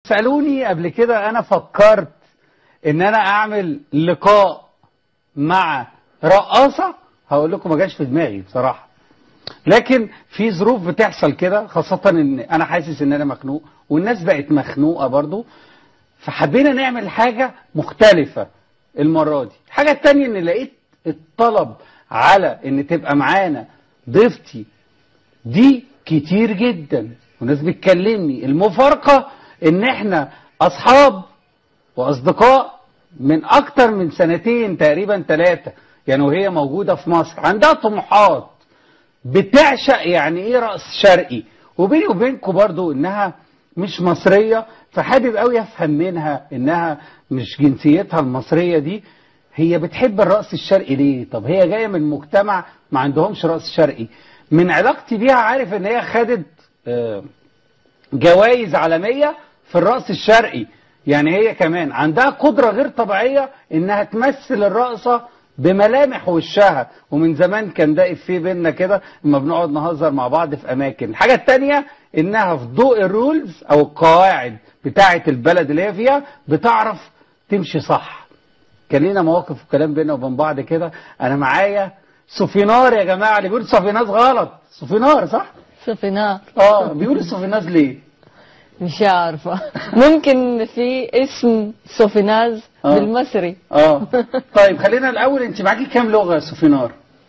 سألوني قبل كده أنا فكرت إن أنا أعمل لقاء مع رقاصة هقول لكم ما جاش في دماغي بصراحة لكن في ظروف بتحصل كده خاصة إن أنا حاسس إن أنا مخنوق والناس بقت مخنوقة برضو فحبينا نعمل حاجة مختلفة المرة دي الحاجة التانية إن لقيت الطلب على إن تبقى معانا ضيفتي دي كتير جدا وناس بتكلمني المفارقة ان احنا اصحاب واصدقاء من اكتر من سنتين تقريبا ثلاثة يعني وهي موجودة في مصر عندها طموحات بتعشق يعني ايه رأس شرقي وبيني وبينكم برضو انها مش مصرية فحابب قوي افهم منها انها مش جنسيتها المصرية دي هي بتحب الرأس الشرقي ليه طب هي جاية من مجتمع ما عندهمش رأس شرقي من علاقتي بيها عارف ان هي خدت آه، جوائز عالمية في الرأس الشرقي يعني هي كمان عندها قدرة غير طبيعية انها تمثل الرقصة بملامح وشها ومن زمان كان ده افيه بينا كده لما بنقعد نهزر مع بعض في اماكن الحاجة التانية انها في ضوء الرولز او القواعد بتاعة البلد اللي هي فيها بتعرف تمشي صح كان لينا مواقف وكلام بينا وبين بعض كده انا معايا سوفينار يا جماعة اللي بيقول سوفيناز غلط سوفينار صح سفينة اه بيقولوا سوفيناز ليه مش عارفة ممكن في اسم سوفيناز آه. بالمصري اه طيب خلينا الاول انت معاكي كام لغه يا سوفينار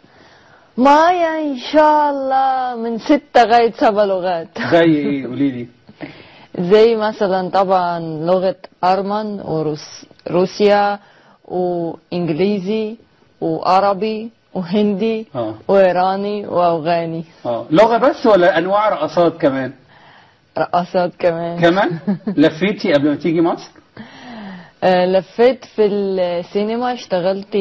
معايا ان شاء الله من ستة لغاية سبع لغات زي ايه قولي لي زي مثلا طبعا لغة أرمن وروسيا وإنجليزي وعربي وهندي اه وإيراني وأفغاني اه لغه بس ولا انواع رقصات كمان رقصات كمان كمان لفيتي قبل ما تيجي مصر آه، لفيت في السينما اشتغلت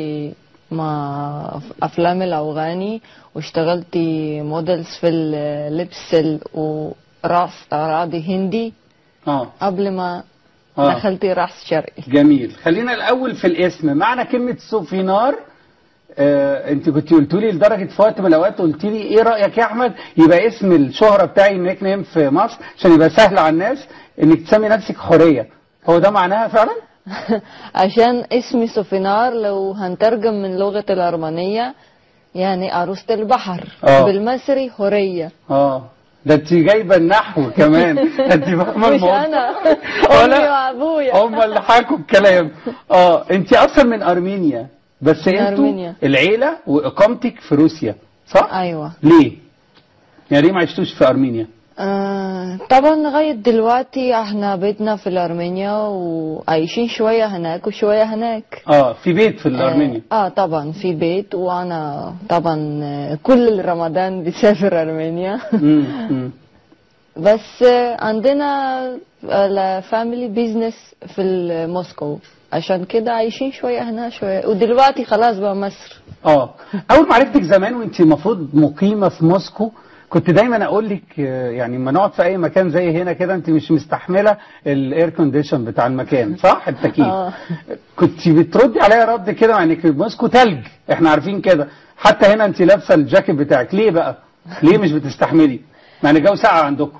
مع افلام الاغاني واشتغلت موديلز في اللبس ال- ورقص اراضي هندي اه قبل ما اه دخلت رقص شرقي جميل خلينا الاول في الاسم معنى كلمه سوفينار آه انت كنت قلت لي لدرجه في وقت من الاوقات قلت لي ايه رايك يا احمد يبقى اسم الشهره بتاعي النيك نيم في مصر عشان يبقى سهل على الناس انك تسمي نفسك حوريه هو ده معناها فعلا عشان اسمي سوفينار لو هنترجم من لغة الأرمنية يعني عروسة البحر آه. بالمصري هورية اه ده انت جايبه النحو كمان ده انت فاهمه مش الموضوع. أنا ولا- أمي وأبويا هم اللي حكوا الكلام اه انت اصلا من ارمينيا بس من انتوا أرمينيا. العيله واقامتك في روسيا صح؟ أيوة ليه؟ يعني ليه ما عشتوش في ارمينيا؟ آه طبعا لغاية دلوقتي احنا بيتنا في الأرمينيا وعايشين شوية هناك وشوية هناك اه في بيت في الارمينيا اه طبعا في بيت وانا طبعا آه، كل رمضان بسافر أرمينيا مم، مم. بس آه، عندنا فاميلي بيزنس في موسكو عشان كده عايشين شوية هنا شوية ودلوقتي خلاص بقى مصر اه اول ما عرفتك زمان وانت المفروض مقيمه في موسكو كنت دايما اقول لك آه، يعني لما نقعد في اي مكان زي هنا كده انت مش مستحمله الاير كونديشن بتاع المكان صح التكييف آه. كنت بتردي عليا رد كده مع انك في موسكو تلج احنا عارفين كده حتى هنا انت لابسه الجاكيت بتاعك ليه بقى ليه مش بتستحملي مع ان الجو ساقع عندكم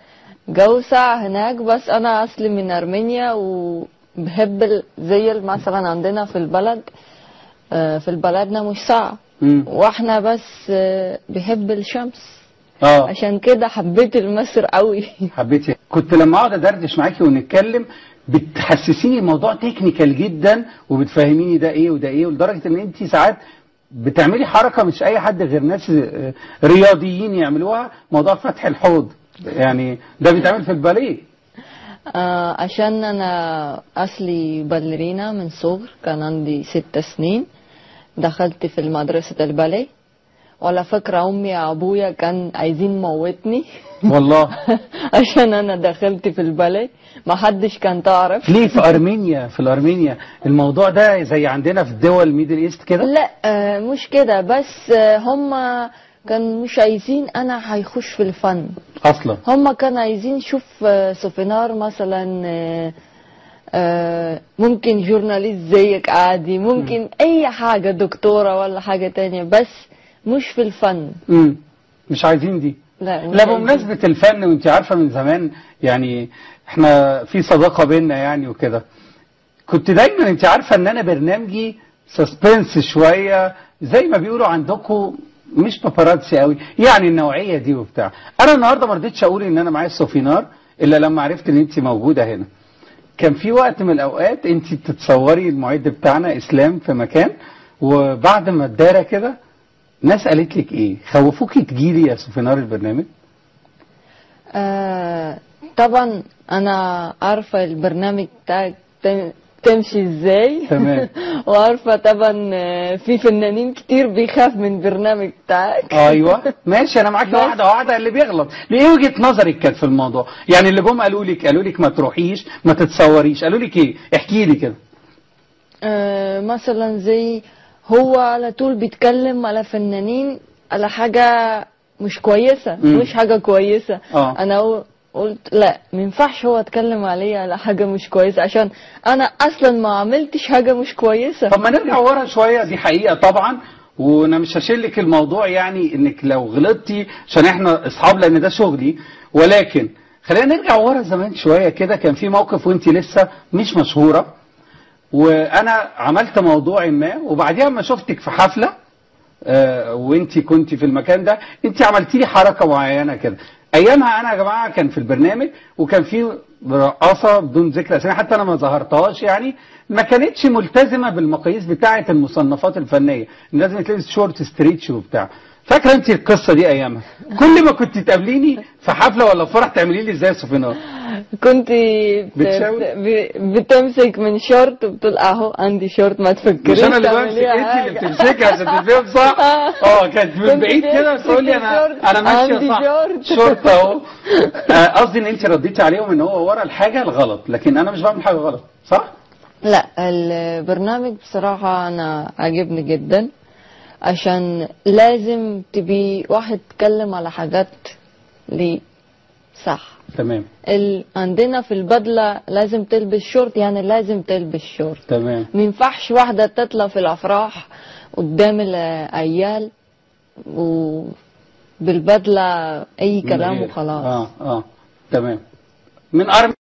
جو ساعة هناك بس أنا أصلي من أرمينيا وبحب ال- زي ال- مثلا عندنا في البلد آه، في بلدنا مش ساعة امم واحنا بس آه، بحب الشمس اه عشان كده حبيت مصر قوي حبيتي كنت لما اقعد ادردش معاكي ونتكلم بتحسسيني الموضوع تكنيكال جدا وبتفهميني ده ايه وده ايه لدرجه ان انت ساعات بتعملي حركه مش اي حد غير ناس آه، رياضيين يعملوها موضوع فتح الحوض يعني ده بيتعمل في الباليه آه، عشان أنا أصلي باليرينا من صغر كان عندي ست سنين دخلت في المدرسة الباليه وعلى فكرة أمي وأبويا كان عايزين موتني والله عشان أنا دخلت في الباليه ما حدش كان تعرف ليه في ارمينيا في الارمينيا الموضوع ده زي عندنا في الدول ميدل ايست كده لا آه، مش كده بس آه، هم كان مش عايزين انا هيخش في الفن اصلا هم كانوا عايزين شوف آه، سوفينار مثلا آه، آه، ممكن جورناليست زيك عادي ممكن اي حاجة دكتورة ولا حاجة تانية بس مش في الفن امم مش عايزين دي لا لا بمناسبة الفن وانت عارفة من زمان يعني احنا في صداقة بينا يعني وكده كنت دايما انت عارفة ان انا برنامجي سسبنس شوية زي ما بيقولوا عندكم مش باباراتسي قوي يعني النوعية دي وبتاع انا النهاردة ما رضيتش اقول ان انا معايا السوفينار الا لما عرفت ان انت موجودة هنا كان في وقت من الاوقات انت بتتصوري المعد بتاعنا اسلام في مكان وبعد ما ادارة كده ناس قالت لك ايه خوفوكي تجيلي يا سوفينار البرنامج آه طبعا انا عارفه البرنامج بتاعك تم- تمشي ازاي تمام. وعارفه طبعا آه، في فنانين كتير بيخاف من البرنامج بتاعك ايوه ماشي انا معاك بس. واحده واحده اللي بيغلط ليه وجهه نظرك كانت في الموضوع يعني اللي جم قالوا لك قالوا لك ما تروحيش ما تتصوريش قالوا لك ايه احكي لي كده آه مثلا زي هو على طول بيتكلم على فنانين على حاجه مش كويسه مم. مش حاجه كويسه آه. انا قل- قلت لا ما ينفعش هو اتكلم عليا على حاجه مش كويسه عشان انا اصلا ما عملتش حاجه مش كويسه طب ما نرجع ورا شويه دي حقيقه طبعا وانا مش هشيلك الموضوع يعني انك لو غلطتي عشان احنا اصحاب لان ده شغلي ولكن خلينا نرجع ورا زمان شويه كده كان في موقف وانت لسه مش مشهوره وانا عملت موضوع ما وبعديها ما شفتك في حفله آه، وانت كنت في المكان ده انت عملتي لي حركه معينه كده ايامها انا يا جماعه كان في البرنامج وكان في رقاصه بدون ذكر اسامي حتى انا ما ظهرتهاش يعني ما كانتش ملتزمه بالمقاييس بتاعه المصنفات الفنيه لازم تلبس شورت ستريتش وبتاع فاكره انت القصه دي ايامها كل ما كنت تقابليني في حفله ولا في فرح تعملي لي ازاي يا سفينار كنت بت- بتشاور؟ ب- بتمسك من شورت وبتقول اهو عندي شورت ما تفكريش مش انا اللي بمسك تعمليها انت اللي حاجة. بتمسكي عشان تفهم صح اه كانت من كنت بعيد كده بمسك تقول لي انا الشورت. انا ماشيه عندي صح شورت. شورت اهو آه، قصدي ان انت رديتي عليهم ان هو ورا الحاجه الغلط لكن انا مش بعمل حاجه غلط صح؟ لا البرنامج بصراحة أنا عجبني جدا عشان لازم تبي واحد يتكلم على حاجات لي صح تمام ال... عندنا في البدلة لازم تلبس شورت يعني لازم تلبس شورت تمام ما ينفعش واحدة تطلع في الأفراح قدام العيال وبالبدلة أي من كلام غير. وخلاص اه اه تمام من ارمي